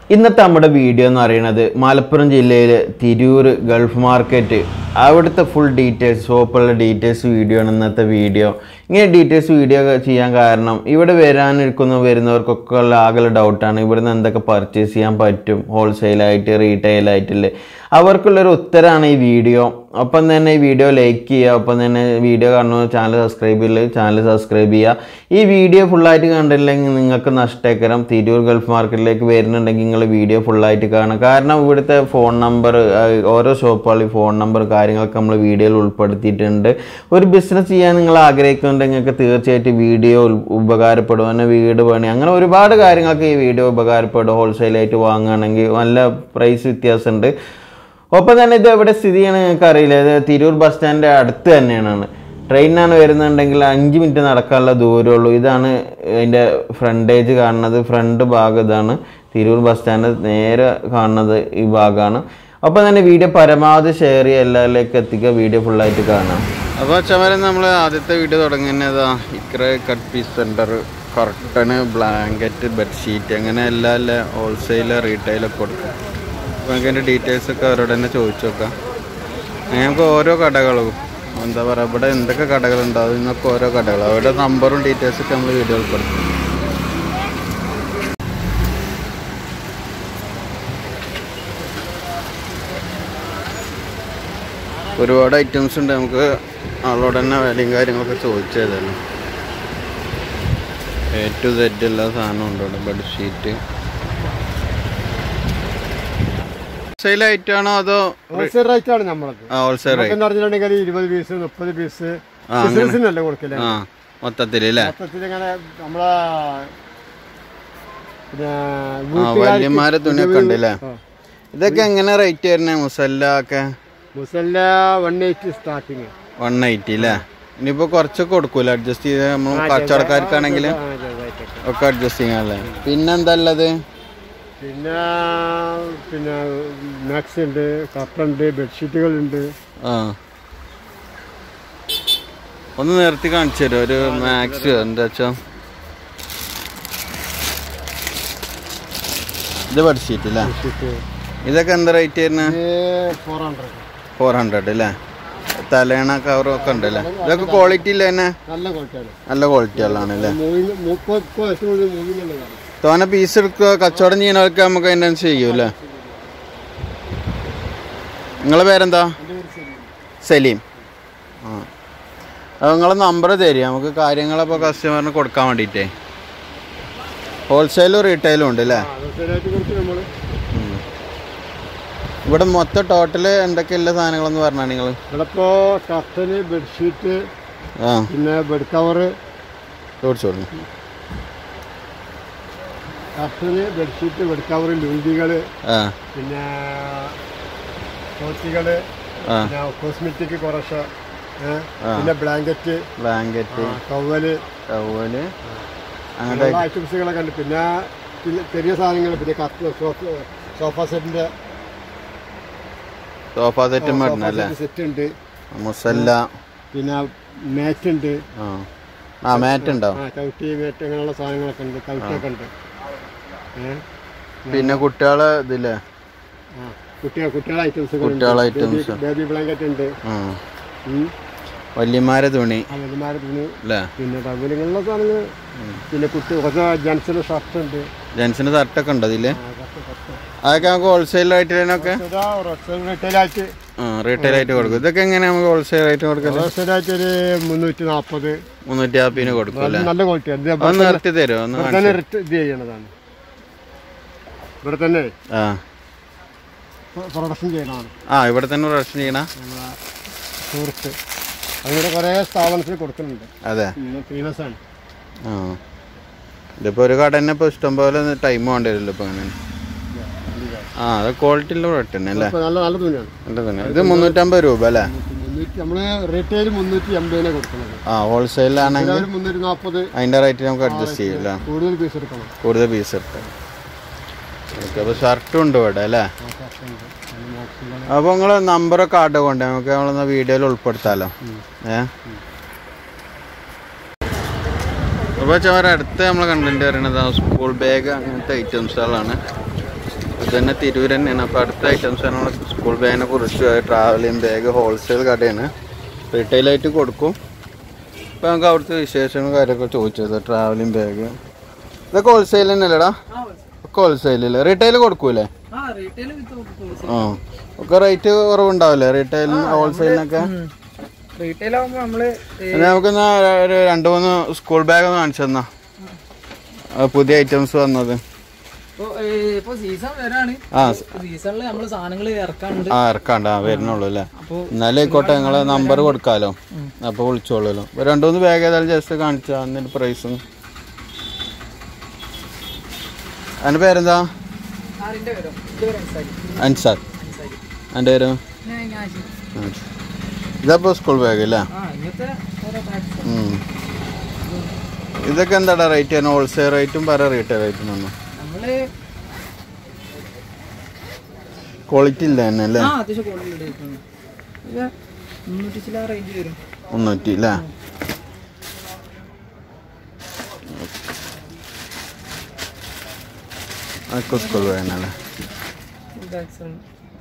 ഇന്നത്തെ നമ്മുടെ വീഡിയോ എന്ന് പറയുന്നത് മലപ്പുറം ജില്ലയിലെ തിരൂർ ഗൾഫ് മാർക്കറ്റ് അവിടുത്തെ ഫുൾ ഡീറ്റെയിൽസ് ഷോപ്പുള്ള ഡീറ്റെയിൽസ് വീഡിയോ ആണ് ഇന്നത്തെ വീഡിയോ ഇങ്ങനെ ഡീറ്റെയിൽസ് വീഡിയോ ചെയ്യാൻ കാരണം ഇവിടെ വരാനിരിക്കുന്ന വരുന്നവർക്കൊക്കെ ഉള്ള ആകെ ഡൗട്ടാണ് ഇവിടുന്ന് എന്തൊക്കെ പർച്ചേസ് ചെയ്യാൻ പറ്റും ഹോൾസെയിലായിട്ട് റീറ്റെയിലായിട്ടില്ലേ അവർക്കുള്ളൊരു ഉത്തരമാണ് ഈ വീഡിയോ ഒപ്പം തന്നെ ഈ വീഡിയോ ലൈക്ക് ചെയ്യുക ഒപ്പം തന്നെ വീഡിയോ കാണുന്ന ചാനൽ സബ്സ്ക്രൈബ് ചെയ്യില്ല ചാനൽ സബ്സ്ക്രൈബ് ചെയ്യുക ഈ വീഡിയോ ഫുള്ളായിട്ട് കണ്ടില്ലെങ്കിൽ നിങ്ങൾക്ക് നഷ്ടകരം തിരൂർ ഗൾഫ് മാർക്കറ്റിലേക്ക് വരുന്നുണ്ടെങ്കിൽ നിങ്ങൾ വീഡിയോ ഫുള്ളായിട്ട് കാണുക കാരണം ഇവിടുത്തെ ഫോൺ നമ്പർ ഓരോ ഷോപ്പുകളിൽ ഫോൺ നമ്പർ കാര്യങ്ങളൊക്കെ നമ്മൾ വീഡിയോയിൽ ഉൾപ്പെടുത്തിയിട്ടുണ്ട് ഒരു ബിസിനസ് ചെയ്യാൻ നിങ്ങൾ ആഗ്രഹിക്കുന്നുണ്ടെങ്കിൽ നിങ്ങൾക്ക് തീർച്ചയായിട്ടും വീഡിയോ ഉപകാരപ്പെടും പിന്നെ വീട് പണി അങ്ങനെ ഒരുപാട് കാര്യങ്ങൾക്ക് ഈ വീഡിയോ ഉപകാരപ്പെടും ഹോൾസെയിലായിട്ട് വാങ്ങുകയാണെങ്കിൽ നല്ല പ്രൈസ് വ്യത്യാസമുണ്ട് ഒപ്പം തന്നെ ഇത് എവിടെ സ്ഥിതി ചെയ്യണം നിങ്ങൾക്ക് അറിയില്ല ഇത് തിരൂർ ബസ് സ്റ്റാൻഡിൻ്റെ അടുത്ത് തന്നെയാണ് ട്രെയിനാണ് വരുന്നുണ്ടെങ്കിൽ അഞ്ച് മിനിറ്റ് നടക്കാനുള്ള ദൂരമുള്ളൂ ഇതാണ് അതിൻ്റെ ഫ്രണ്ടേജ് കാണുന്നത് ഫ്രണ്ട് ഭാഗം ഇതാണ് തിരൂർ ബസ് സ്റ്റാൻഡ് നേരെ കാണുന്നത് ഈ ഭാഗമാണ് ഒപ്പം തന്നെ വീഡിയോ പരമാവധി ഷെയർ ചെയ്യുക എല്ലാവരിലേക്ക് എത്തിക്കുക വീഡിയോ ഫുള്ളായിട്ട് കാണാം അപ്പോൾ ചമരം നമ്മൾ ആദ്യത്തെ വീഡിയോ തുടങ്ങുന്നതാ ഇക്ര കട്ട് പീസ് സെൻറ്റർ കർട്ടന് ബ്ലാങ്കറ്റ് ബെഡ്ഷീറ്റ് അങ്ങനെ എല്ലാ എല്ലാ ഹോൾസെയിൽ റീറ്റെയിലൊക്കെ കൊടുക്കും അപ്പോൾ നമുക്ക് അതിൻ്റെ ഡീറ്റെയിൽസ് ഒക്കെ അവരോട് തന്നെ ചോദിച്ചു നോക്കാം ഞങ്ങൾക്ക് ഓരോ കടകളും എന്താ പറയുക ഇവിടെ എന്തൊക്കെ കടകളുണ്ടാവും ഇന്നൊക്കെ ഓരോ കടകൾ അവരുടെ നമ്പറും ഡീറ്റെയിൽസ് ഒക്കെ നമ്മൾ വീഡിയോ ഉൾപ്പെടുത്തും ഒരുപാട് ഐറ്റംസ് ഉണ്ട് നമുക്ക് ആളോട് തന്നെ വിലയും കാര്യങ്ങളൊക്കെ ചോദിച്ചു തരാം എ ടു സെഡ് എല്ലാ സാധനവും ഉണ്ട് ഇവിടെ ബെഡ്ഷീറ്റ് സെയിൽ ആയിട്ടാണോ അതോ ഹോൾസെയിൽ റേറ്റ് ആണ് നമ്മളത് ഹോൾസെയിൽ റേറ്റ് എന്ന് പറഞ്ഞിട്ടുണ്ടെങ്കിൽ ഇരുപത് പീസ് മുപ്പത് പീസ് ആ, അങ്ങനെ. ബിസിനസ്സിനല്ല കൊടുക്കില്ല ആ മൊത്തത്തിൽ അല്ലേ മൊത്തത്തിൽ ഇങ്ങനെ നമ്മളെ പിന്നെ ആ വീട്ടുകാർക്ക് വല്യമാരെ തുണിയൊക്കെ ഉണ്ട് അല്ലേ ആ. ഇതൊക്കെ എങ്ങനെ റേറ്റ് വരുന്നേ മുസല്ല ഒക്കെ മുസല്ല one eighty starting one eighty അല്ലേ ഇനിയിപ്പോ കുറച്ചൊക്കെ കൊടുക്കൂല അഡ്ജസ്റ്റ് ചെയ്ത് നമ്മൾ കച്ചവടക്കാർക്കാണെങ്കിൽ ഒക്കെ അഡ്ജസ്റ്റ് ചെയ്യാനല്ലേ പിന്നെന്താ ഉള്ളത് പിന്നെ പിന്നെ മാക്സ് ഉണ്ട് കപ്പ ഉണ്ട് ബെഡ്ഷീറ്റുകൾ ഉണ്ട് ആ ഒന്ന് നിർത്തി കാണിച്ചു തരുമോ ഒരു മാക്സ് എന്താ വെച്ചാ ഇത് ബെഡ്ഷീറ്റ് അല്ലേ ഇതൊക്കെ എന്താ റേറ്റ് വരുന്നത് ഫോർ ഹൺഡ്രഡ് ഫോർ ഹൺഡ്രഡ് അല്ലേ തലേണ കവറും ഒക്കെ ഉണ്ട് അല്ലേ ഇതൊക്കെ ക്വാളിറ്റി ഇല്ല തന്നെ നല്ല ക്വാളിറ്റിയാണ് നല്ല ക്വാളിറ്റി ഉള്ളതാണ് അല്ലേ മൂവിന് മുപ്പത് വയസ്സുകൊണ്ട് മൂവിനുള്ളതാണ് തോനെ പീസ് എടുക്കുക കച്ചവടം ചെയ്യുന്നവർക്ക് നമുക്ക് അതിനനുസരിച്ച് ചെയ്യും അല്ലേ നിങ്ങളെ പേരെന്താ സലീം ആ അപ്പോൾ നിങ്ങളെ നമ്പർ തരിക നമുക്ക് കാര്യങ്ങളപ്പോൾ കസ്റ്റമറിന് കൊടുക്കാൻ വേണ്ടിയിട്ടേ ഹോൾസെയിലും റീറ്റെയിലും ഉണ്ട് അല്ലേ ഹോൾസെയിലായിട്ട് കൊടുത്ത് നമ്മൾ ഉം. ഇവിടെ മൊത്തം ടോട്ടൽ എന്തൊക്കെയുള്ള സാധനങ്ങളെന്ന് പറഞ്ഞാൽ നിങ്ങൾ ഇവിടെ കർട്ടന് ബെഡ്ഷീറ്റ് ആ പിന്നെ ബെഡ് കവറ് ചോദിച്ചോളൂ കർട്ടന് ബെഡ്ഷീറ്റ് ബെഡ് കവറ് ലുങ്കികൾ ആ പിന്നെ ടോച്ചികൾ ആ പിന്നെ കോസ്മെറ്റിക് കുറച്ച് ഏ, ആ. പിന്നെ ബ്ലാങ്കറ്റ് ബ്ലാങ്കറ്റ് ടവല് ടവല് അങ്ങനത്തെ അങ്ങനെയുള്ള ഐറ്റംസുകളൊക്കെ ഉണ്ട് പിന്നെ പിന്നെ ചെറിയ സാധനങ്ങൾ പിന്നെ കത്ത് സോഫ സോഫ സെറ്റിന്റെ സോഫ സെറ്റും വരുന്നല്ലേ സെറ്റ് ഉണ്ട് മുസല്ല പിന്നെ മാറ്റ് ഉണ്ട് ആ ആ മാറ്റ് ഉണ്ടാവും ആ ചവിട്ടി മാറ്റ് അങ്ങനെയുള്ള സാധനങ്ങളൊക്കെ ഉണ്ട് ചവിട്ടിയൊക്കെ ഉണ്ട് ഏ പിന്നെ കുട്ടികളെ ഇതില്ലേ ആ കുട്ടികൾ കുട്ടികളെ ഐറ്റംസുകൾ കുട്ടികളെ items. ബേബി ബ്ലാങ്കറ്റ് ഉണ്ട് ആ ഉം. വല്യമാരെ തുണി ആ വലുമാരെ തുണി അല്ലേ പിന്നെ ടവലിങ്ങനെയുള്ള സാധനങ്ങൾ പിന്നെ കുട്ടി കുറച്ച് ജെൻസിന് ഷർട്ട് ഉണ്ട് ജെൻസിന് ഷർട്ടൊക്കെ ഉണ്ട് അതില് ആ, കുറച്ച് ഷർട്ട്. അതൊക്കെ നമുക്ക് ഹോൾസെയിൽ റേറ്റിനൊക്കെ ഇതാ റോഡ് റീറ്റെയിലായിട്ട് ആ റീറ്റെയിൽ ആയിട്ട് കൊടുക്കും ഇതൊക്കെ എങ്ങനെയാ നമുക്ക് ഹോൾസെയിൽ ആയിട്ട് കൊടുക്കല് റോഡ്സൈഡായിട്ട് ഒരു മുന്നൂറ്റി നാൽപ്പത് മുന്നൂറ്റി ആപ്പിന് കൊടുക്കും അല്ലേ നല്ല ക്വാളിറ്റി അത് ഒന്ന് നിർത്തി തരുമോ ഒന്ന് ഇവിടെ തന്നെ റിട്ട് ഇത് ചെയ്യണതാണ് ഇവിടെ തന്നെ ആ പ്രൊഡക്ഷൻ ചെയ്യണതാണ് ആ ഇവിടെ തന്നെ പ്രൊഡക്ഷൻ ചെയ്യണ നമ്മളെ സുഹൃത്ത് അതിവിടെ കുറേ സ്ഥാപനത്തിൽ കൊടുക്കുന്നുണ്ട് അതെ ഫേമസ് ആണ് ആ ഇതിപ്പോ ഒരു കട തന്നെ ഇപ്പൊ ഇഷ്ടം പോലെ ടൈം വേണ്ടി വരുമല്ലോ ഇപ്പൊ അങ്ങനെ ആ അത് ക്വാളിറ്റി ഉള്ള പ്രൊഡക്റ്റ് തന്നെ അല്ലേ ഇപ്പൊ നല്ല നല്ല തുണിയാണ് നല്ല തന്നെ ഇത് മുന്നൂറ്റമ്പത് രൂപ അല്ലേ മുന്നൂറ്റി നമ്മള് റീറ്റെയിൽ മുന്നൂറ്റി എൺപതിനെ കൊടുക്കുന്നത് ആ ഹോൾസെയിലാണെങ്കിൽ ഒരു മുന്നൂറ്റി നാൽപ്പത് അതിന്റെ റേറ്റ് നമുക്ക് അഡ്ജസ്റ്റ് ചെയ്യും അല്ലേ കൂടുതൽ പീസ് എടുക്കണം കൂടുതൽ പീസ് എടുക്കാം ഓക്കെ അപ്പോൾ ഷർട്ടും ഉണ്ട് ഇവിടെ അല്ലേ ആ, ഷർട്ട് ഉണ്ട്. പിന്നെ മാക്സികൾ. അപ്പോൾ നിങ്ങൾ നമ്പറൊക്കെ ആട്ടോ കൊണ്ട് നമുക്ക് നമ്മളൊന്ന് വീഡിയോയിൽ ഉൾപ്പെടുത്താലോ ഏ അപ്പോൾ ചോര അടുത്ത് നമ്മൾ കണ്ടന്റ് പറയുന്നത് സ്കൂൾ ബാഗ് അങ്ങനത്തെ ഐറ്റംസുകളാണ് ഇത് തന്നെ തിരൂർ തന്നെയാണ് അപ്പോൾ അടുത്ത ഐറ്റംസ് ആണ് നമ്മുടെ സ്കൂൾ ബാഗിനെ കുറിച്ച് ട്രാവലിംഗ് ബാഗ് ഹോൾസെയിൽ കടയാണ് റീറ്റെയിലായിട്ട് കൊടുക്കും അപ്പോൾ നമുക്ക് അവിടുത്തെ വിശേഷങ്ങളും കാര്യമൊക്കെ ചോദിച്ചത് ട്രാവലിംഗ് ബാഗ് ഇതൊക്കെ ഹോൾസെയിൽ തന്നെയല്ലേടാ ഒക്കെ ഹോൾസെയിലല്ലേ റീറ്റെയിൽ കൊടുക്കൂലേ ആ റീറ്റെയിൽ വിത്ത് ആ ഒക്കെ റേറ്റ് കുറവുണ്ടാവില്ലേ റീറ്റെയിലിന് ഹോൾസെയിലിനൊക്കെ റീറ്റെയിൽ ആകുമ്പോൾ നമ്മള് എന്നാ നമുക്കൊന്ന് ഒരു രണ്ട് മൂന്ന് സ്കൂൾ ബാഗ് ഒന്ന് കാണിച്ചു തന്നാ ആ, പുതിയ ഐറ്റംസ് വന്നത് ഇപ്പൊ ഇപ്പൊ സീസൺ വരാണ് ആ സീസണിൽ നമ്മള് സാധനങ്ങൾ ഇറക്കാനുണ്ട് ആ ഇറക്കാണ്ട ആ വരുന്നുള്ളൂ അല്ലേ അപ്പൊ എന്നാലും ആയിക്കോട്ടെ നിങ്ങളെ നമ്പർ കൊടുക്കാലോ അപ്പൊ വിളിച്ചോളൂല്ലോ ഒരു രണ്ടു മൂന്ന് ബാഗ് ഏതായാലും ജസ്റ്റ് കാണിച്ചാ എന്നിട്ട് പ്രൈസും അതിന്റെ പേരെന്താ ആറിന്റെ വരും ഇത് വരും അൻസാരി അൻസാർ അൻസാരി എൻ്റെ പേര് ഞാൻ ഞാശി ഇതപ്പോ സ്കൂൾ ബാഗ് അല്ലേ ആ ഇങ്ങനത്തെ ഓരോ പാക്സ് ഉം. ഇതൊക്കെ എന്താടാ റേറ്റ് തന്നെ ഹോൾസെയിൽ റേറ്റും പല റീറ്റെയിൽ റേറ്റും വന്നു നമ്മള് ക്വാളിറ്റി ഇല്ല തന്നെ അല്ലേ ആ അത്യാവശ്യം ക്വാളിറ്റി എടുക്കുന്നു ഇത് മുന്നൂറ്റി ചില റേഞ്ച് വരും മുന്നൂറ്റി അല്ലേ അതൊക്കെ സ്കൂൾ ബാഗ് അല്ലേ ഈ bags ആണ്.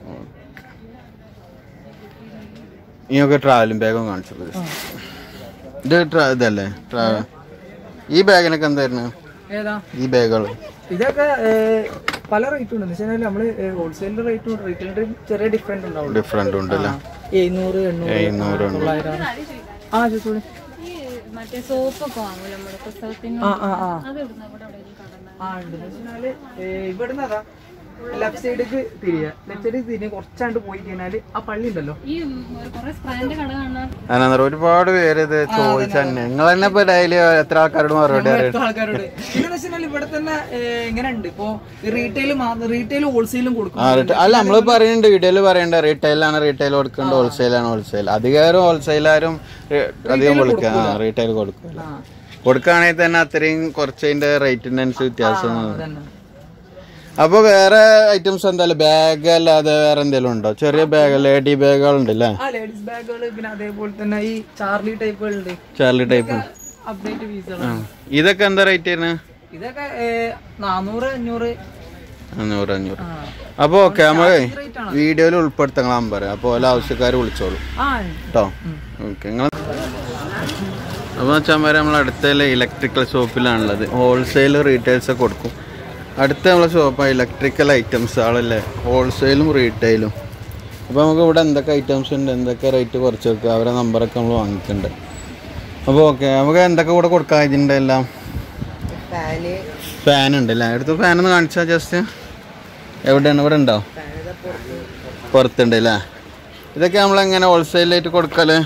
ഇനിയൊക്കെ ട്രാവലിംഗ് ബാഗും കാണിച്ചത് ഇത് ട്രാ ഇതല്ലേ ട്രാ ഈ ബാഗിനൊക്കെ എന്തായിരുന്നു ഏതാ ഈ ബാഗുകൾ ഇതൊക്കെ ഏ, പല റേറ്റും ഉണ്ട് എന്ന് വെച്ചാൽ നമ്മള് ഹോൾസെയിൽ റേറ്റും റീറ്റെയിൽ ചെറിയ ഡിഫറെന്റ് ഉണ്ടാവുള്ളൂ ഡിഫറെൻ്റ് ഉണ്ടല്ലേ എഴുന്നൂറ് എണ്ണൂറ് എഴുന്നൂറ് ഉണ്ട് തൊള്ളായിരം ആ ചോദിച്ചോളൂ ഈ മറ്റേ സോപ്പൊക്കെ വാങ്ങൂല നമ്മള് പ്രസവത്തിന് ആ ആ ആ അത് ഇവിടുന്ന് ഇവിടെ എവിടെയെങ്കിലും കടന്ന ആ ഉണ്ട് എന്ന് വെച്ചാല് ഇവിടുന്ന് അതാ ലെഫ്റ്റ് സൈഡിലേക്ക് തിരിയുക ലെഫ്റ്റ് സൈഡിൽ തിരിഞ്ഞ് കുറച്ചാണ്ട് പോയി കഴിഞ്ഞാല് ആ പള്ളി ഉണ്ടല്ലോ ഈ ഒരു കുറെ സ്പ്രാൻഡ് കട കാണാൻ അതെന്താ ഒരുപാട് പേര് ഇത് ചോദിച്ചാൽ നിങ്ങൾ തന്നെ ഇപ്പൊ ഡെയിലി എത്ര ആൾക്കാരോട് മറുപടി അറിയാം എത്ര ആൾക്കാരോട് ഇതെന്ന് വെച്ചാൽ ഇവിടെ തന്നെ ഏ, ഇങ്ങനെ ഉണ്ട് ഇപ്പൊ റീറ്റെയിൽ റീറ്റെയിൽ ഹോൾസെയിലും കൊടുക്കും ആ retail- അല്ല നമ്മൾ പറയുന്നുണ്ട് വീഡിയോയിൽ പറയണ്ട റീറ്റെയിലാണ് റീറ്റെയിൽ കൊടുക്കേണ്ടത് ഹോൾസെയിലാണ് ഹോൾസെയിൽ അധികാരം ഹോൾസെയിലാരും അധികം കൊടുക്കുക ആ റീറ്റെയിൽ കൊടുക്കില്ല ആ കൊടുക്കുകയാണെങ്കിൽ തന്നെ അത്രയും കുറച്ചതിന്റെ റേറ്റിനനുസരിച്ച് വ്യത്യാസം വന്നു. അതന്നെ അപ്പൊ വേറെ ഐറ്റംസ് എന്തായാലും ബാഗ് അല്ലാതെ വേറെ എന്തെങ്കിലും ഉണ്ടോ ചെറിയ ബാഗ് ലേഡി ബാഗുകൾ ഉണ്ട് അല്ലേ ആ ലേഡീസ് ബാഗുകൾ പിന്നെ അതേപോലെ തന്നെ ഈ ചാർലി ടൈപ്പുകളുണ്ട് ചാർലി ടൈപ്പ് അപ്ഡേറ്റ് പീസുകളാണ് ഇതൊക്കെ എന്താ റേറ്റ് വരുന്നത് ഇതൊക്കെ ഏ, നാനൂറ് അഞ്ഞൂറ് അഞ്ഞൂറ് അഞ്ഞൂറ് ആ അപ്പൊ ഓക്കെ നമ്മള് റേറ്റ് ആണ് വീഡിയോയിൽ ഉൾപ്പെടുത്തങ്ങൾ നമ്പർ അപ്പോൾ ഓല ആവശ്യക്കാർ വിളിച്ചോളൂ ആ കേട്ടോ ഓക്കെ നിങ്ങൾ അപ്പോൾ വെച്ചാൽ വരെ നമ്മൾ അടുത്തുള്ള ഇലക്ട്രിക്കൽ ഷോപ്പിലാണുള്ളത് ഹോൾസെയിൽ റീറ്റെയിൽസ് ഒക്കെ കൊടുക്കും അടുത്ത നമ്മളെ ഷോപ്പാണ് ഇലക്ട്രിക്കൽ ഐറ്റംസ് ആളല്ലേ ഹോൾസെയിലും റീറ്റെയിലും അപ്പോൾ നമുക്ക് ഇവിടെ എന്തൊക്കെ ഐറ്റംസ് ഉണ്ട് എന്തൊക്കെ റേറ്റ് കുറച്ച് വെക്കുക അവരെ നമ്പറൊക്കെ നമ്മൾ വാങ്ങിക്കുന്നുണ്ട് അപ്പോൾ ഓക്കെ നമുക്ക് എന്തൊക്കെ കൂടെ കൊടുക്കാം ഇതിൻ്റെ എല്ലാം പാല് ഫാൻ ഉണ്ട് അല്ലേ അടുത്ത് ഫാൻ ഒന്ന് കാണിച്ചാൽ ജസ്റ്റ് എവിടെയാണ് ഇവിടെ ഉണ്ടോ പുറത്തുണ്ട് അല്ലേ ഇതൊക്കെ നമ്മളെങ്ങനെ ഹോൾസെയിലായിട്ട് കൊടുക്കല്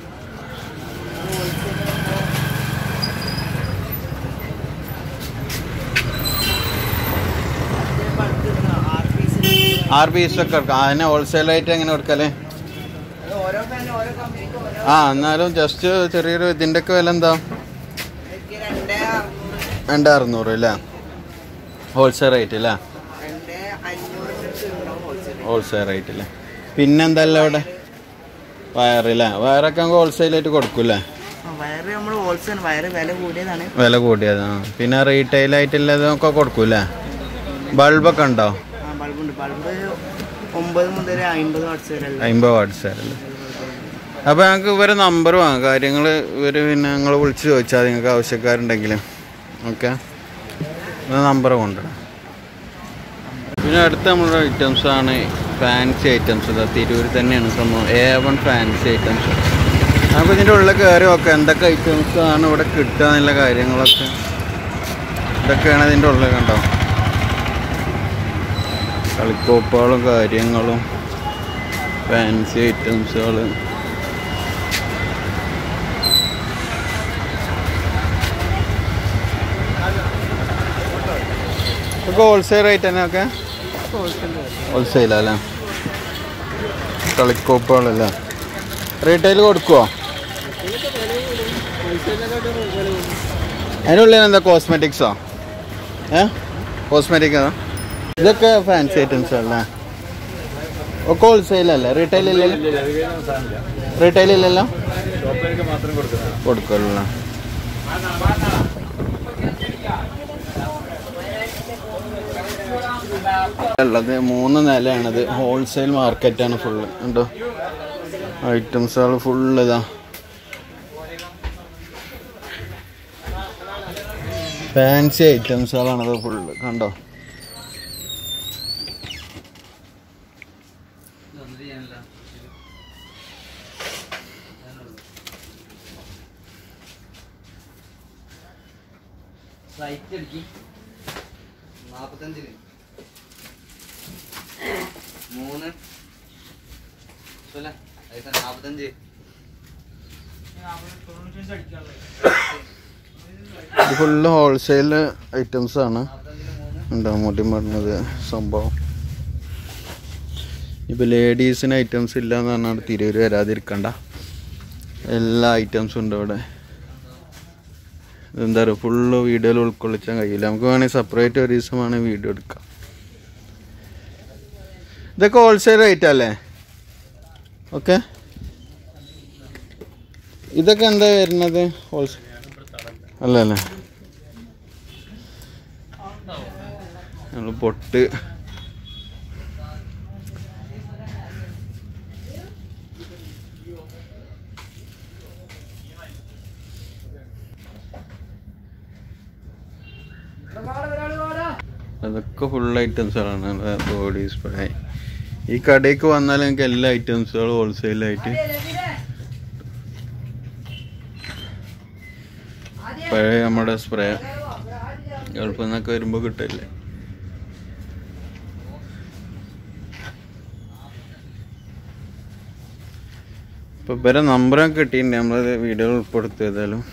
ആറ് പീസ് ഒക്കെ കൊടുക്കാം അതിനെ ഹോൾസെയിലായിട്ട് എങ്ങനെ കൊടുക്കല് ഓരോ ഫാൻ ഓരോ കമ്പനിക്ക് ഓരോ ആ എന്നാലും ജസ്റ്റ് ചെറിയൊരു ഇതിൻ്റെ ഒക്കെ വില എന്താ രണ്ട് രണ്ട് അറുന്നൂറ് അല്ലേ ഹോൾസെയിൽ റേറ്റ് അല്ലേ രണ്ട് അഞ്ഞൂറ് ഹോൾസെയിൽ റേറ്റ് അല്ലേ പിന്നെന്തല്ല ഇവിടെ വയറില്ലേ വയറൊക്കെ നമുക്ക് ഹോൾസെയിലായിട്ട് കൊടുക്കൂല്ലേ വയറ് നമ്മൾ ഹോൾസെയിൽ വയറ് വില കൂടിയതാണ് വില കൂടിയത് ആ പിന്നെ റീറ്റെയിൽ ആയിട്ടുള്ളതൊക്കെ കൊടുക്കൂലേ ബൾബൊക്കെ ഉണ്ടോ ആ ബൾബുണ്ട് ബൾബ് ഒമ്പത് മുതൽ അമ്പത് വാട്ട്സ് വരെ ഉള്ള അമ്പത് വാട്ട്സ് അല്ലേ അപ്പോൾ ഞങ്ങൾക്ക് ഇവരെ നമ്പർ വാങ്ങാം കാര്യങ്ങൾ ഇവർ പിന്നെ നിങ്ങൾ വിളിച്ച് ചോദിച്ചാൽ നിങ്ങൾക്ക് ആവശ്യക്കാരുണ്ടെങ്കിൽ ഓക്കെ നമ്പർ കൊണ്ടുവരാം പിന്നെ അടുത്ത നമ്മളുടെ ഐറ്റംസ് ആണ് ഫാൻസി ഐറ്റംസ് ഇതാ തിരൂർ തന്നെയാണ് സംഭവം എ വൺ ഫാൻസി ഐറ്റംസ് നമുക്ക് ഇതിൻ്റെ ഉള്ളിൽ കയറി നോക്കാം എന്തൊക്കെ ഐറ്റംസ് ആണ് ഇവിടെ കിട്ടുക എന്നുള്ള കാര്യങ്ങളൊക്കെ ഇതൊക്കെയാണ് ഇതിൻ്റെ ഉള്ളിൽ കണ്ടോ കളിക്കോപ്പുകളും കാര്യങ്ങളും ഫാൻസി ഐറ്റംസുകൾ ഒക്കെ ഹോൾസെയിൽ റേറ്റ് തന്നെ ഒക്കെ ഹോൾസെയിലല്ലേ കളിക്കോപ്പുകളല്ലേ റീറ്റെയിൽ കൊടുക്കുമോ അതിനുള്ളിൽ എന്താ കോസ്മെറ്റിക്സോ ഏ കോസ്മെറ്റിക്സോ ഇതൊക്കെ ഫാൻസി ഐറ്റംസ് അല്ലേ ഒക്കെ ഹോൾസെയിൽ അല്ലേ റീറ്റെയിൽ ഇല്ലല്ലോ റീറ്റെയിൽ ഇല്ലല്ലോ കൊടുക്കുമല്ലോ ഉള്ളത് മൂന്ന് നിലയാണത് ഹോൾസെയിൽ മാർക്കറ്റാണ് ഫുള്ള് ഉണ്ടോ ഐറ്റംസുകൾ ഫുള്ള് ഇതാ ഫാൻസി ഐറ്റംസുകളാണത് ഫുള്ള് കണ്ടോ റൈറ്റ് അടിക്ക് നാപ്പത്തഞ്ചിന് മൂന്ന് സുല, പൈസ നാപ്പത്തഞ്ച് ഇത് ഫുള്ള് ഹോൾസെയിൽ ഐറ്റംസ് ആണ് നാപ്പത്തഞ്ചിന് മൂന്ന് ഉണ്ടോ മുടി പറഞ്ഞത് സംഭവം ഇപ്പൊ ലേഡീസിന് ഐറ്റംസ് ഇല്ല എന്ന് പറഞ്ഞാൽ തിരൂര് വരാതിരിക്കണ്ട എല്ലാ ഐറ്റംസും ഉണ്ട് ഇവിടെ എന്താ പറയുക ഫുള്ള് വീഡിയോയിൽ ഉൾക്കൊള്ളിച്ചാൽ കഴിയില്ല നമുക്ക് വേണമെങ്കിൽ സെപ്പറേറ്റ് ഒരു ദിവസം വേണമെങ്കിൽ വീഡിയോ എടുക്കാം ഇതൊക്കെ ഹോൾസെയിൽ റേറ്റ് അല്ലേ ഓക്കെ ഇതൊക്കെ എന്താ വരുന്നത് ഹോൾസെയിൽ അല്ലല്ലേ ഞങ്ങൾ പൊട്ട് അതൊക്കെ ഫുൾ ഐറ്റംസുകളാണ് ബോഡി സ്പ്രേ ഈ കടയ്ക്ക് വന്നാൽ നിങ്ങൾക്ക് എല്ലാ ഐറ്റംസുകളും ഹോൾസെയിലായിട്ട് പഴയ നമ്മുടെ സ്പ്രേ ഗൾഫിൽ നിന്നൊക്കെ വരുമ്പോൾ കിട്ടില്ലേ ഇപ്പൊ ഇവരെ നമ്പറൊക്കെ കിട്ടിയിട്ടുണ്ട് നമ്മളത് വീഡിയോ ഉൾപ്പെടുത്തി ഏതായാലും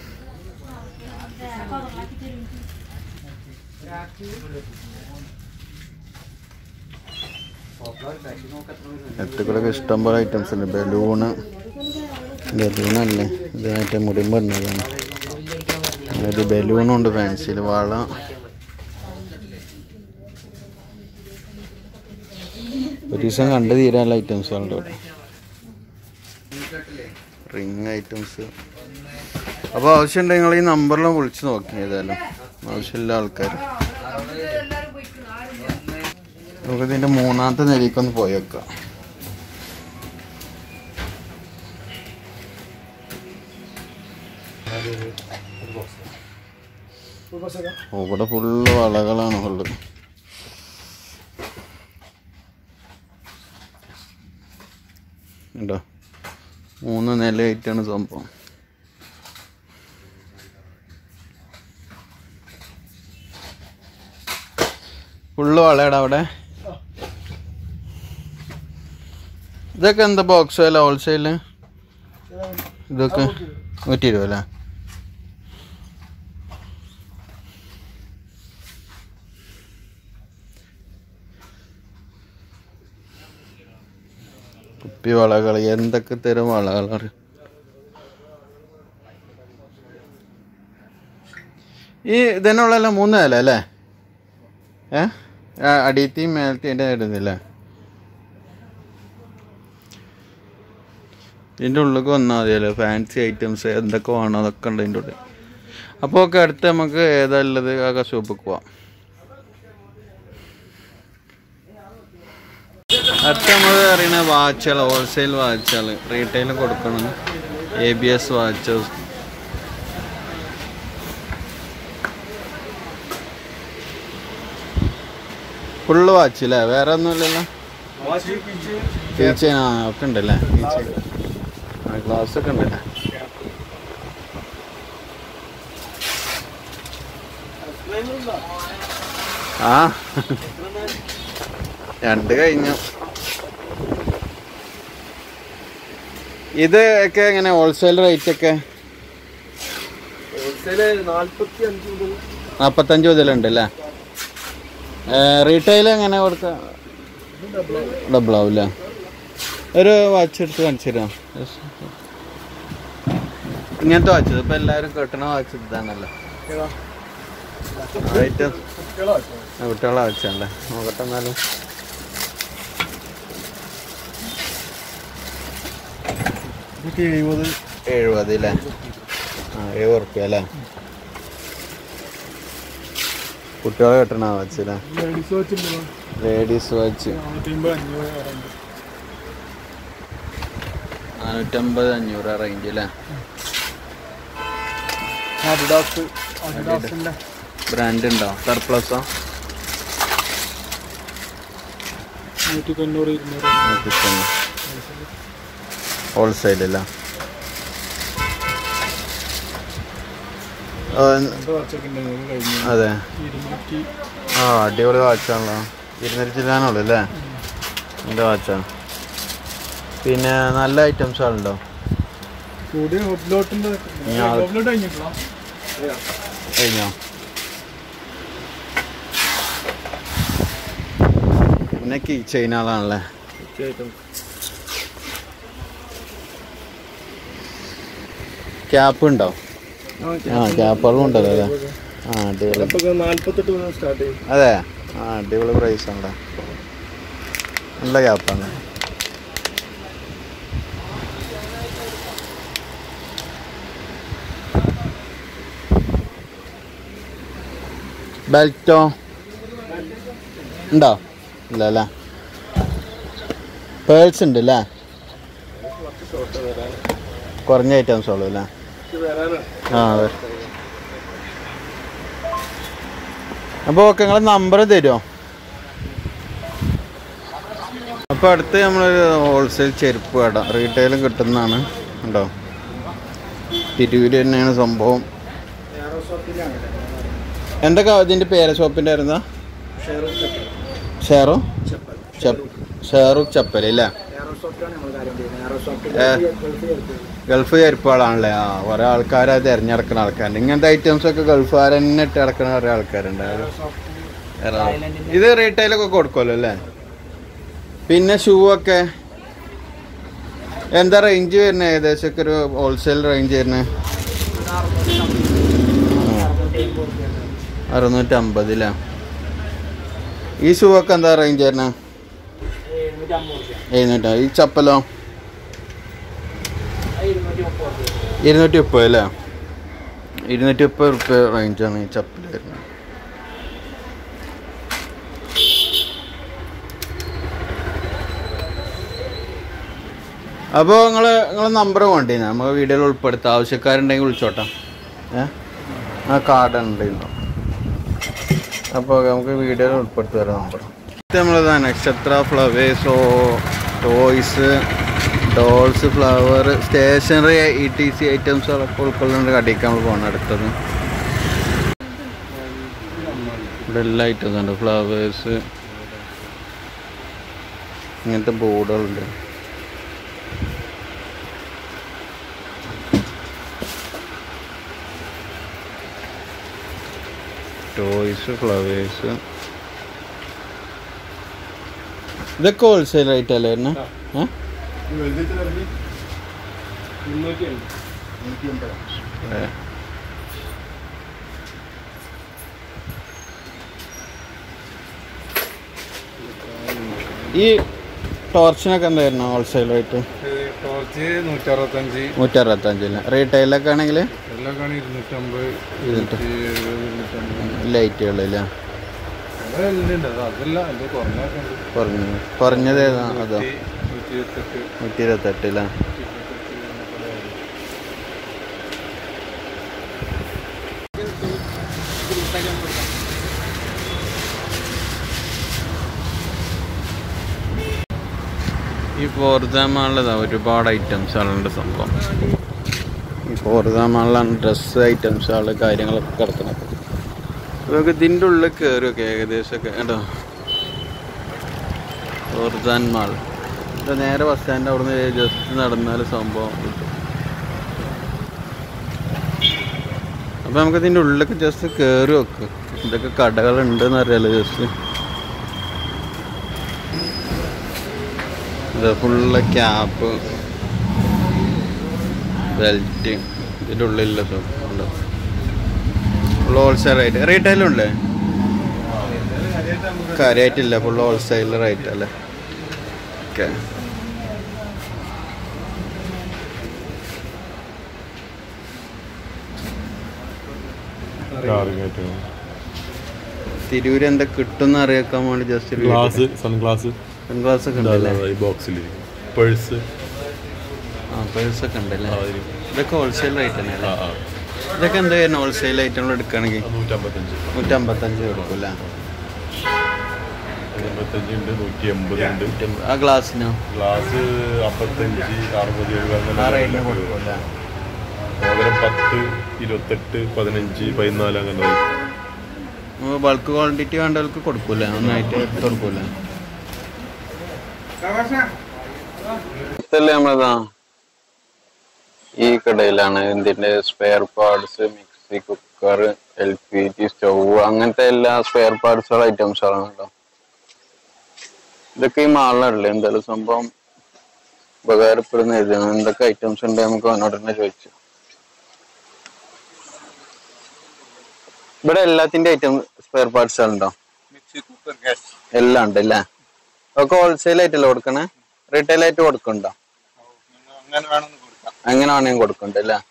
എത്തുകളൊക്കെ ഇഷ്ടം പോലെ ഐറ്റംസ് ഉണ്ട് ബലൂണ് ബലൂണല്ലേ ഇതിനായിട്ട് മുടിയും പറഞ്ഞതാണ് ഒരു ബലൂണും ഉണ്ട് ഫാൻസിയിൽ വള ഒരു ദിവസം കണ്ടു തീരാനുള്ള ഐറ്റംസ് ഉണ്ട് ഇവിടെ റിങ് ഐറ്റംസ് അപ്പോൾ ആവശ്യമുണ്ടെങ്കിൽ നിങ്ങൾ ഈ നമ്പറിൽ വിളിച്ച് നോക്കി ഏതായാലും ആവശ്യമില്ല ആൾക്കാർ നമുക്ക് ഇതിൻ്റെ മൂന്നാമത്തെ നിലയ്ക്കൊന്ന് പോയേക്കാം ഓ, ഇവിടെ ഫുള്ള് വളകളാണ് ഉള്ളത് ഉണ്ടോ മൂന്ന് നിലയായിട്ടാണ് സംഭവം ഫുള്ള് വളയടാ അവിടെ ഇതൊക്കെ എന്താ ബോക്സ് വില ഹോൾസെയില് ഇതൊക്കെ നൂറ്റി ഇരുപത് അല്ലേ കുപ്പി വളകൾ എന്തൊക്കെ തരം വളകളാണ് ഈ ഇതിനുള്ളല്ല മൂന്ന് നില അല്ലേ ഏ ആ, അടിയത്തെയും മേലത്തെയും അതിൻ്റെ ഇടുന്നില്ലേ ഇതിൻ്റെ ഉള്ളിലേക്ക് വന്നാൽ മതിയല്ലോ ഫാൻസി ഐറ്റംസ് എന്തൊക്കെ വേണം അതൊക്കെ ഉണ്ട് ഇതിൻ്റെ ഉള്ളിൽ അപ്പോൾ ഒക്കെ അടുത്ത് നമുക്ക് ഏതാ ഉള്ളത് ആ ഷോപ്പിൽ പോവാം അടുത്ത നമ്മൾ അറിയണ വാച്ചുകൾ ഹോൾസെയിൽ വാച്ചുകൾ റീറ്റെയിൽ കൊടുക്കണം A B S watch full watch അല്ലേ വേറെ ഒന്നുമില്ലല്ലോ കീച്ചൈൻ ആ ഒക്കെ ഉണ്ടല്ലേ കീച്ചൈൻ ആ ഗ്ലാസ് ഒക്കെ ഉണ്ടല്ലേ ആ രണ്ട് കഴിഞ്ഞു ഇത് ഒക്കെ എങ്ങനെ ഹോൾസെയിൽ റേറ്റ് ഒക്കെ നാല്പത്തി അഞ്ച് മുതൽ നാൽപ്പത്തഞ്ച് മുതലുണ്ട് അല്ലേ റീറ്റെയിൽ എങ്ങനെ കൊടുക്ക ഡബിൾ ആവില്ല ഒരു വാച്ച് എടുത്ത് കാണിച്ചു തരാം ഇങ്ങനത്തെ വാച്ച് ഇപ്പൊ എല്ലാരും കെട്ടണ വാച്ച് ഇതാണല്ലോ ഐറ്റം കുട്ടികളെ വാച്ചല്ലേ നോക്കട്ടെ എന്നാലും നൂറ്റി എഴുപത് എഴുപത് അല്ലേ ആ എഴുപത് ഉറുപ്പ്യ അല്ലേ കുട്ടികളെ കെട്ടണ വാച്ച് അല്ലേ ലേഡീസ് വെച്ചിട്ടുണ്ടോ ലേഡീസ് വാച്ച് നാനൂറ്റമ്പത് അഞ്ഞൂറ് റേഞ്ച് അല്ലേ അഡിഡാസ് അഡിഡാസിന്റെ ബ്രാൻഡ് ഉണ്ടോ സർപ്ലസോ നൂറ്റി തൊണ്ണൂറ് ഇരുന്നൂറ് ഹോൾസെയിൽ അല്ല രണ്ട് വാച്ചൊക്കെ ഉണ്ടെങ്കിൽ കഴിഞ്ഞു അതെ ഇരുന്നൂറ്റി ആ അടിപൊളി വാച്ചാണല്ലോ ഇരുന്നൂറ്റി ചില്ലാനുള്ളൂ അല്ലേ എൻ്റെ വാച്ചാ പിന്നെ നല്ല ഐറ്റംസ് ആണല്ലോ കൂടിയ ഹോബ്ലോട്ടിന്റെ ഞാൻ- ഹോബ്ലോട്ട് കഴിഞ്ഞിട്ടുള്ള കഴിഞ്ഞോ പിന്നെ കീ ചെയിനാളാണല്ലേ ക്യാപ്പ് ഉണ്ടോ ആ ക്യാപ്പുകളും ഉണ്ടല്ലോ അല്ലേ ആ അടിപൊളി നാല്പത്തെട്ട് മുതൽ സ്റ്റാർട്ട് ചെയ്യും അതെ ആ അടിപൊളി പ്രൈസ് ആണല്ലേ നല്ല ക്യാപ്പാണ് ബെൽറ്റോ ഉണ്ടോ ഇല്ല അല്ലേ പേഴ്സ് ഉണ്ട് അല്ലേ കുറഞ്ഞ ഐറ്റംസ് ഉള്ളൂ അല്ലേ ആ അതെ അപ്പോൾ ഓക്കെ നിങ്ങളെ നമ്പർ തരുമോ അപ്പോൾ അടുത്ത് നമ്മളൊരു ഹോൾസെയിൽ ചെരുപ്പ് കട റീറ്റെയിലും കിട്ടുന്നതാണ് ഉണ്ടോ തിരൂര് തന്നെയാണ് സംഭവം എന്തൊക്കെ ഇതിൻ്റെ പേര് ഷോപ്പിൻ്റെ ആയിരുന്ന ഷെറു ഷെറു ചപ്പൽ അല്ലേ ഏ, ഗൾഫ് ചെരുപ്പുകളാണല്ലേ ആ കുറേ ആൾക്കാർ അത് തിരഞ്ഞെടുക്കുന്ന ആൾക്കാരുണ്ട് ഇങ്ങനത്തെ ഐറ്റംസ് ഒക്കെ ഗൾഫുകാർ തന്നെ ഇട്ട് നടക്കുന്ന കുറേ ആൾക്കാരുണ്ട് അത് വേറെ ഇത് റീറ്റെയിലൊക്കെ കൊടുക്കുമല്ലോ അല്ലേ പിന്നെ ഷൂ ഒക്കെ എന്താ റേഞ്ച് വരുന്നത് ഏകദേശം ഒക്കെ ഒരു ഹോൾസെയിൽ റേഞ്ച് വരുന്നത് അറുന്നൂറ്റമ്പതിലാ ഈ ഷൂ ഒക്കെ എന്താ റേഞ്ച് വരുന്നത് എഴുന്നൂറ്റാ ഈ ചപ്പലോ ഇരുന്നൂറ്റി മുപ്പത് അല്ലേ ഇരുന്നൂറ്റി മുപ്പത് റുപ്യ റേഞ്ചാണ് ഈ ചപ്പൽ വരുന്നത് അപ്പോൾ നിങ്ങൾ നിങ്ങൾ നമ്പർ വേണ്ടി നമുക്ക് വീഡിയോയിൽ ഉൾപ്പെടുത്താം ആവശ്യക്കാരുണ്ടെങ്കിൽ വിളിച്ചോട്ടെ ഏ ആ കാർഡ് ഉണ്ടെങ്കിൽ അപ്പോൾ നമുക്ക് വീഡിയോയിൽ ഉൾപ്പെടുത്തി തരാം നമ്പർ നമ്മളിതാ നക്ഷത്ര ഫ്ലവേഴ്സോ toys dolls flower stationery E T C items ഒക്കെ ഉൾക്കൊള്ളുന്ന കടയ്ക്ക് നമ്മൾ പോകണം അടുത്തത് ഇവിടെ എല്ലാ ഐറ്റംസ് ഉണ്ട് ഫ്ലവേഴ്സ് ഇങ്ങനത്തെ ബോർഡുകളുണ്ട് ടോയ്സ് ഫ്ലവേഴ്സ് ഇതൊക്കെ ഹോൾസെയിൽ റേറ്റ് അല്ലേ വരുന്നത് ഏ ഏ. ഈ ടോർച്ചിനൊക്കെ എന്തായിരുന്നു ഹോൾസെയിൽ റേറ്റ് ടോർച്ച് നൂറ്ററുപത്തഞ്ച് നൂറ്റി അറുപത്തഞ്ചില്ല റീറ്റെയിലൊക്കെ ആണെങ്കിൽ എല്ലാം കാണി ഇരുന്നൂറ്റമ്പത് ഇരുന്നൂറ്റി എഴുപത് ഇരുന്നൂറ്റമ്പത് ലൈറ്റുകളില്ല അതെല്ലാം ഉണ്ട് അത് അതല്ല അതിന്റെ കുറഞ്ഞൊക്കെ ഉണ്ട് കുറഞ്ഞു കുറഞ്ഞത് ഏതാ അതോ നൂറ്റി ഇരുപത്തെട്ട് നൂറ്റി ഇരുപത്തെട്ടില്ല ഈ ഫോർജാമാളിലതാ ഒരുപാട് ഐറ്റംസ് ആളുണ്ട് സംഭവം ഈ ഫോർജാമാളിലാണ് ഡ്രസ്സ് ഐറ്റംസ് ആള് കാര്യങ്ങളൊക്കെ കിടക്കുന്നത് നമുക്ക് ഇതിൻ്റെ ഉള്ളിൽ കയറിയൊക്കെ ഏകദേശമൊക്കെ കേട്ടോ ഫോർജാൻ മാൾ ഇത് നേരെ ബസ് സ്റ്റാൻഡ് അവിടുന്ന് ജസ്റ്റ് നടന്നാൽ സംഭവം കിട്ടും അപ്പൊ നമുക്ക് ഇതിന്റെ ഉള്ളിലൊക്കെ ജസ്റ്റ് കയറി വെക്ക് ഇതൊക്കെ കടകളുണ്ടെന്ന് അറിയാലോ ജസ്റ്റ് ഇത് ഫുള്ള് ക്യാപ്പ് ബെൽറ്റ് ഇതിൻ്റെ ഉള്ളിലുള്ള ഉണ്ട് ഫുൾ ഹോൾസെയിൽ റേറ്റ് റീറ്റെയിലും ഉണ്ട് കാര്യമായിട്ടില്ല ഫുൾ ഹോൾസെയിൽ റേറ്റ് അല്ലേ ഓക്കെ തിരൂര് എന്താ കിട്ടുന്ന അറിയാക്കാൻ വേണ്ടി ജസ്റ്റ് ഗ്ലാസ് സൺഗ്ലാസ് ഗ്ലാസ് ഒക്കെ ഉണ്ടല്ലേ ഈ ബോക്സിൽ പേഴ്സ് ആ പേഴ്സ് ഒക്കെ ഉണ്ടല്ലേ ആ, ഇരിക്കും. ഇതൊക്കെ ഹോൾസെയിൽ റേറ്റ് തന്നെ ആ ആ ഇതൊക്കെ എന്താ വരുന്നത് ഹോൾസെയിൽ ഐറ്റങ്ങൾ എടുക്കുകയാണെങ്കിൽ ആ, നൂറ്റമ്പത്തഞ്ച് നൂറ്റമ്പത്തഞ്ച് കൊടുക്കും അല്ലേ നൂറ്റമ്പത്തഞ്ച് ഉണ്ട് നൂറ്റി എൺപത് ഉണ്ട് ആ ഗ്ലാസ്സിനോ ഗ്ലാസ് അമ്പത്തഞ്ച് അറുപത് എഴുപത് ആ റേറ്റിന് അങ്ങനെ കൊടുക്കും അല്ലേ മോതിരം പത്ത് ഇരുപത്തെട്ട് പതിനഞ്ച് പതിനാല് അങ്ങനെ വരും. ബൾക്ക് ക്വാണ്ടിറ്റി വേണ്ടവർക്ക് കൊടുക്കൂലേ ഒന്നായിട്ട് എടുത്ത് കൊടുക്കൂലേ ഇതല്ലേ നമ്മളതാ ഈ കടയിലാണ് ഇതിന്റെ spare parts mixie cooker L P G stove അങ്ങനത്തെ എല്ലാ സ്പെയർ പാർട്സുകൾ ഐറ്റംസുകളാണ് കേട്ടോ ഇതൊക്കെ ഈ മാളിലുള്ളു എന്തായാലും സംഭവം ഉപകാരപ്പെടുന്ന എഴുതണം എന്തൊക്കെ ഐറ്റംസ് ഉണ്ട് നമുക്ക് അവനോട് തന്നെ ചോദിച്ചു ഇവിടെ എല്ലാത്തിന്റെ ഐറ്റം സ്പെയർ പാർട്സ് ഉണ്ടോ എല്ലാം ഉണ്ട് അല്ലേ ഒക്കെ ഹോൾസെയിൽ ആയിട്ടല്ലേ കൊടുക്കണേ റീറ്റെയിൽ ആയിട്ട് കൊടുക്കണ്ടോ അങ്ങനെ വേണമെങ്കിൽ കൊടുക്കണ്ട അല്ലേ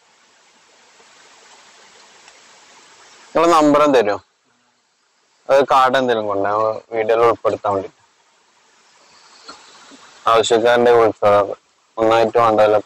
നിങ്ങളെ നമ്പർ തരുമോ അത് കാർഡ് എന്തെങ്കിലും കൊണ്ടോ വീഡിയോയിൽ ഉൾപ്പെടുത്താൻ വേണ്ടി ആവശ്യക്കാരന്റെ വിളിച്ചത് ഒന്നായിട്ട് വേണ്ടല്ലോ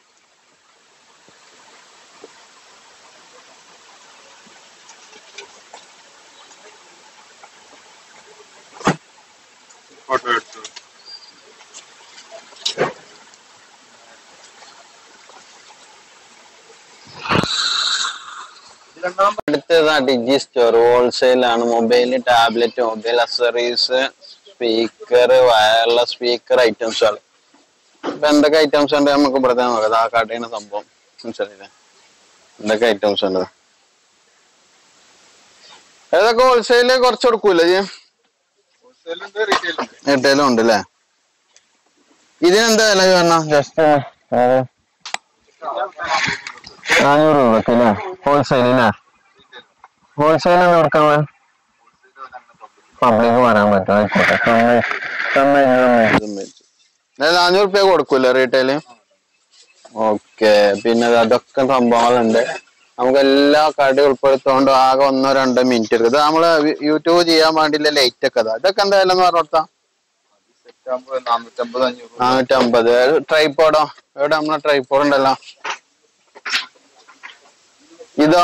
അടുത്തതാ ഡിജി സ്റ്റോർ ഹോൾസെയിൽ ആണ് mobile tablet mobile accessories speaker wireless speaker items ആണ് ഇപ്പൊ എന്തൊക്കെ ഐറ്റംസ് ഉണ്ട് നമുക്ക് ഇവിടെ തന്നെ നോക്കാം ആ കടയാണ് സംഭവം മനസ്സിലായില്ലേ എന്തൊക്കെ ഐറ്റംസ് ഉണ്ട് ഏതൊക്കെ ഹോൾസെയില് കുറച്ച് കൊടുക്കൂല ജി റീറ്റെയിലും ഉണ്ട് അല്ലേ ഇതിനെന്താ വില പറഞ്ഞ ജസ്റ്റ് നാനൂറ് രൂപക്കല്ലേ ഹോൾസെയിലല്ലേ ഹോൾസെയിൽ കൊടുക്കാൻ പബ്ലിക് പറയാൻ പറ്റും ആയിക്കോട്ടെ നാനൂറ് റുപ്യ കൊടുക്കൂല റീറ്റെയില് ഓക്കെ പിന്നെ ദാ അതൊക്കെ സംഭവങ്ങളുണ്ട് നമുക്ക് എല്ലാ കടയും ഉൾപ്പെടുത്തോണ്ട് ആകെ ഒന്നോ രണ്ടോ മിനിറ്റ് എടുക്കും ഇത് നമ്മള് യൂട്യൂബ് ചെയ്യാൻ വേണ്ടിയുള്ള ലൈറ്റ് ഒക്കെ ഇതാ ഇതൊക്കെ എന്തായാലും പറഞ്ഞു കൊടുത്താ നാനൂറ്റമ്പത് ട്രൈപ്പോഡോ എവിടെ നമ്മളെ ട്രൈപ്പോഡ് ഉണ്ടല്ലോ ഇതോ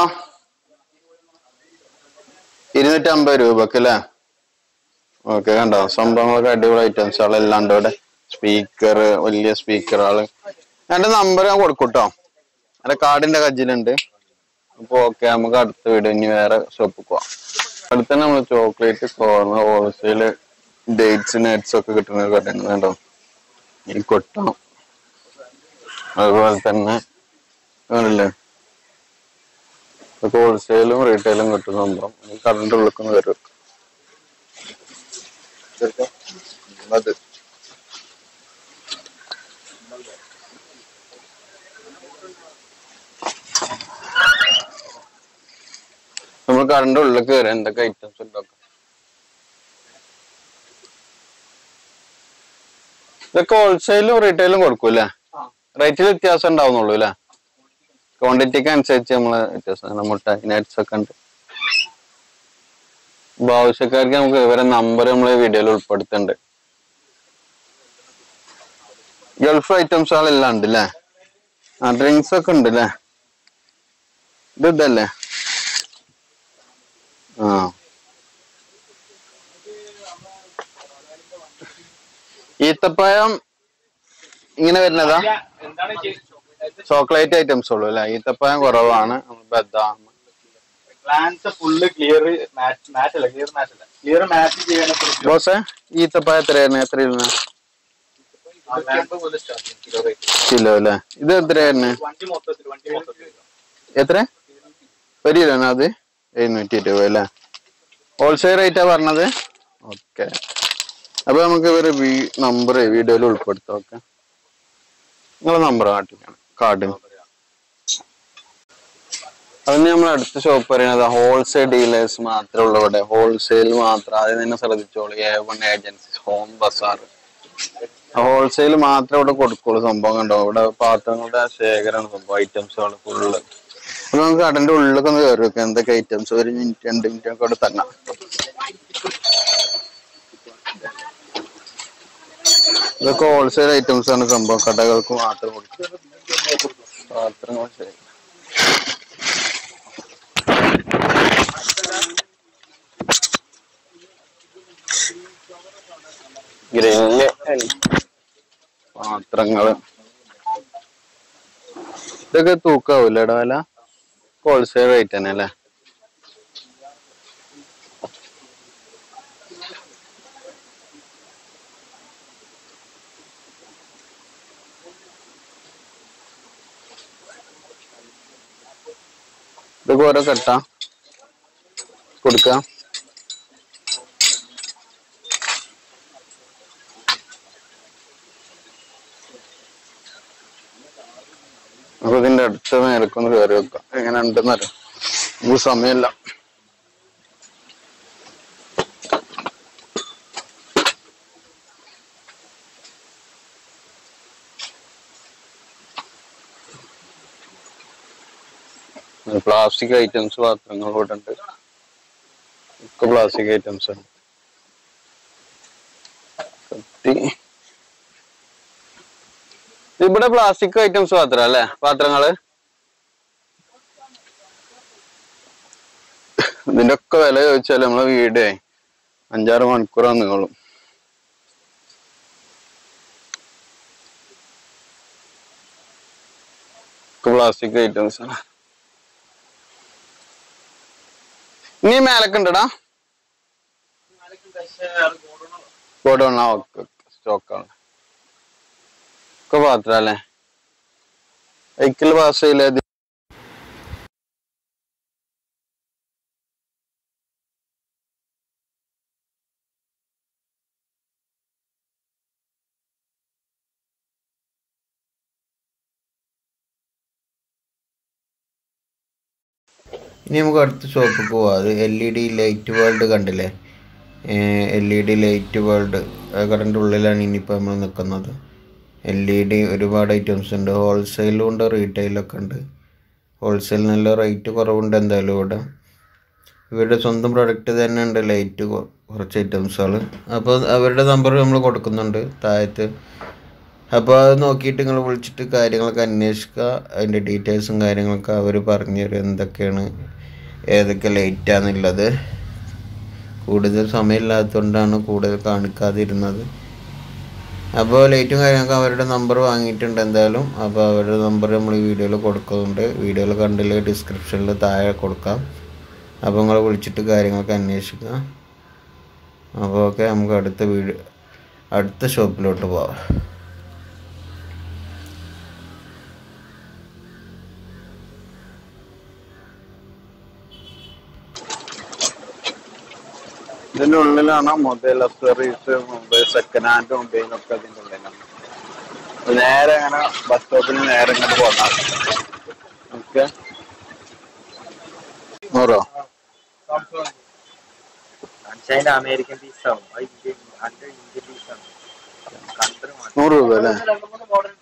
ഇരുന്നൂറ്റമ്പത് രൂപക്ക് അല്ലേ ഓക്കെ കണ്ടോ സംഭവങ്ങളൊക്കെ അടിപൊളി ഐറ്റംസുകൾ എല്ലാം ഉണ്ട് ഇവിടെ സ്പീക്കർ വലിയ സ്പീക്കറുകള് എന്റെ നമ്പർ ഞാൻ കൊടുക്കൂട്ടോ എന്റെ കാർഡിന്റെ കജ്ജിലുണ്ട് അപ്പൊ ഓക്കെ നമുക്ക് അടുത്ത വീഡിയോ ഇനി വേറെ ഷോപ്പിൽ പോവാം അടുത്ത തന്നെ നമ്മള് chocolate corner wholesale dates nuts ഒക്കെ കിട്ടുന്ന ഒരു കടയാണ് കേട്ടോ ഈ കൊട്ടം അതുപോലെ തന്നെ ആണല്ലേ ഇതൊക്കെ ഹോൾസെയിലും റീറ്റെയിലും കിട്ടുന്ന സംഭവം ഈ കറണ്ട് ഉള്ളിക്കുന്ന വരും നമ്മൾ കറണ്ട് ഉള്ളിൽ കയറി എന്തൊക്കെ ഐറ്റംസ് ഉണ്ടാക്കാം ഇതൊക്കെ ഹോൾസെയിലും റീറ്റെയിലും കൊടുക്കൂല്ലേ റേറ്റിൽ വ്യത്യാസം ഉണ്ടാവുന്നുള്ളൂ അല്ലേ ക്വാണ്ടിറ്റിക്ക് അനുസരിച്ച് നമ്മള് വ്യത്യാസം മുട്ട നട്ട്സ് ഒക്കെ ഉണ്ട് അപ്പൊ ആവശ്യക്കാർക്ക് നമുക്ക് ഇവരെ നമ്പർ നമ്മൾ വീഡിയോയിൽ ഉൾപ്പെടുത്തുന്നുണ്ട് ഗൾഫ് ഐറ്റംസ് എല്ലാം ഉണ്ട് അല്ലേ ആ ഡ്രിങ്ക്സ് ഒക്കെ ഉണ്ട് അല്ലേ ഇത് ഇതല്ലേ ആ ഈത്തപ്പഴം ഇങ്ങനെ വരുന്നതാ ചോക്ലേറ്റ് ഐറ്റംസ് ഉള്ളൂ അല്ലേ ഈത്തപ്പഴം കുറവാണ് നമ്മൾ ബദാം plants full clear matt matt അല്ല ക്ലിയർ മാറ്റ് അല്ല ക്ലിയർ മാറ്റ് ചെയ്യാൻ ബോസേ ഈത്തപ്പഴം എത്രയായിരുന്നു എത്ര ഇരുന്ന കിലോ റേറ്റ് കിലോ അല്ലേ ഇത് എത്രയായിരുന്നു വണ്ടി മൊത്തത്തിൽ വണ്ടി മൊത്തത്തിൽ എത്ര ഒരു കിലോനാ അത് എഴുന്നൂറ്റി ഇരുപത് അല്ലേ ഹോൾസെയിൽ റേറ്റാ പറഞ്ഞത് ഓക്കെ അപ്പൊ നമുക്ക് ഇവര് നമ്പർ വീഡിയോയിൽ ഉൾപ്പെടുത്താം ഓക്കെ നിങ്ങളെ നമ്പർ കാട്ടിക്കാണ് കാർഡിന് അതിന് നമ്മൾ അടുത്ത ഷോപ്പ് പറയുന്നത് ഹോൾസെയിൽ ഡീലേഴ്സ് മാത്രമേ ഉള്ളൂ ഇവിടെ ഹോൾസെയിൽ മാത്രം ആദ്യം തന്നെ ശ്രദ്ധിച്ചോളൂ A one agencies home bazaar wholesale മാത്രമേ ഇവിടെ കൊടുക്കുള്ളൂ സംഭവം കണ്ടോ ഇവിടെ പാത്രങ്ങളുടെ ശേഖരമാണ് സംഭവം ഐറ്റംസുകൾ ഫുള്ള് അപ്പൊ നമുക്ക് കടന്റെ ഉള്ളിലൊക്കെ ഒന്ന് കയറി വെക്കാം എന്തൊക്കെ ഐറ്റംസ് ഒരു മിനിറ്റ് രണ്ട് മിനിറ്റ് ഒക്കെ അവിടെ തങ്ങാം ഇതൊക്കെ ഹോൾസെയിൽ ഐറ്റംസ് ആണ് സംഭവം കടകൾക്ക് മാത്രം കൊടുക്കും പാത്രങ്ങൾ ശരി ഗ്രില്ല് പാത്രങ്ങള് ഇതൊക്കെ തൂക്കാവൂല വില ഹോൾസെയിൽ റേറ്റ് തന്നെ അല്ലേ ഇതൊക്കെ ഓരോ കെട്ട കൊടുക്കാം അപ്പൊ ഇതിന്റെ അടുത്ത മേലക്കൊന്ന് കയറി വെക്കാം എങ്ങനെ ഉണ്ടെന്നറിയാം നമുക്ക് സമയമില്ല പ്ലാസ്റ്റിക് ഐറ്റംസ് പാത്രങ്ങൾ ഇവിടെ ഉണ്ട് ഒക്കെ പ്ലാസ്റ്റിക് ഐറ്റംസ് ആണ് കത്തി ഇവിടെ പ്ലാസ്റ്റിക് ഐറ്റംസ് മാത്രം അല്ലേ പാത്രങ്ങള് ഇതിന്റെ ഒക്കെ വില ചോദിച്ചാൽ നമ്മളെ വീടേ അഞ്ചാറ് മണിക്കൂറാണ് നീളും പ്ലാസ്റ്റിക് ഐറ്റംസ് ആണ് ഇനി മേലക്ക് ഉണ്ടടാ ഗോഡൗൺ ആ ഓക്കെ സ്റ്റോക്കാണ് ഒക്കെ പാത്രം അല്ലേ ഐക്കിൽ പാസ് ചെയ്യില്ല ഇനി നമുക്ക് അടുത്ത ഷോപ്പിൽ പോവാം അത് L E D light world കണ്ടില്ലേ L E D light world കടൻ്റെ ഉള്ളിലാണ് ഇനിയിപ്പോൾ നമ്മൾ നിൽക്കുന്നത് എൽ ഇ ഡി ഒരുപാട് ഐറ്റംസ് ഉണ്ട് ഹോൾസെയിലും ഉണ്ട് റീറ്റെയിലൊക്കെ ഉണ്ട് ഹോൾസെയിൽ നല്ല റേറ്റ് കുറവുണ്ട് എന്തായാലും ഇവിടെ ഇവരുടെ സ്വന്തം പ്രൊഡക്റ്റ് തന്നെ ഉണ്ട് ലൈറ്റ് കുറച്ച് ഐറ്റംസുകൾ അപ്പോൾ അവരുടെ നമ്പർ നമ്മൾ കൊടുക്കുന്നുണ്ട് താഴത്ത് അപ്പോൾ അത് നോക്കിയിട്ട് നിങ്ങൾ വിളിച്ചിട്ട് കാര്യങ്ങളൊക്കെ അന്വേഷിക്കുക അതിൻ്റെ ഡീറ്റെയിൽസും കാര്യങ്ങളൊക്കെ അവർ പറഞ്ഞു തരും എന്തൊക്കെയാണ് ഏതൊക്കെ ലേറ്റാന്നുള്ളത് കൂടുതൽ സമയമില്ലാത്തതുകൊണ്ടാണ് കൂടുതൽ കാണിക്കാതിരുന്നത് അപ്പോൾ ലൈറ്റും കാര്യങ്ങളൊക്കെ അവരുടെ നമ്പർ വാങ്ങിയിട്ടുണ്ട് എന്തായാലും അപ്പോൾ അവരുടെ നമ്പർ നമ്മൾ ഈ വീഡിയോയിൽ കൊടുക്കുന്നുണ്ട് വീഡിയോയിൽ കണ്ടില്ല ഡിസ്ക്രിപ്ഷനിൽ താഴെ കൊടുക്കാം അപ്പോൾ നിങ്ങൾ വിളിച്ചിട്ട് കാര്യങ്ങളൊക്കെ അന്വേഷിക്കുക അപ്പോൾ ഓക്കെ നമുക്ക് അടുത്ത വീഡിയോ അടുത്ത ഷോപ്പിലോട്ട് പോവാം ഇതിന്റെ ഉള്ളിലാണ് mobile accessories mobile second hand മൊബൈലൊക്കെ അതിന്റെ ഉള്ളിലാണ് അപ്പൊ നേരെ അങ്ങനെ ബസ് സ്റ്റോപ്പിൽ നേരെ ഇങ്ങോട്ട് പോകാം ഓക്കെ നൂറോ അതിന്റെ അമേരിക്കൻ പീസ് ആവും അത് ഇന്ത്യൻ അതിന്റെ ഇന്ത്യൻ പീസ് ആണ് കണ്ടത് നൂറ് രൂപ അല്ലേ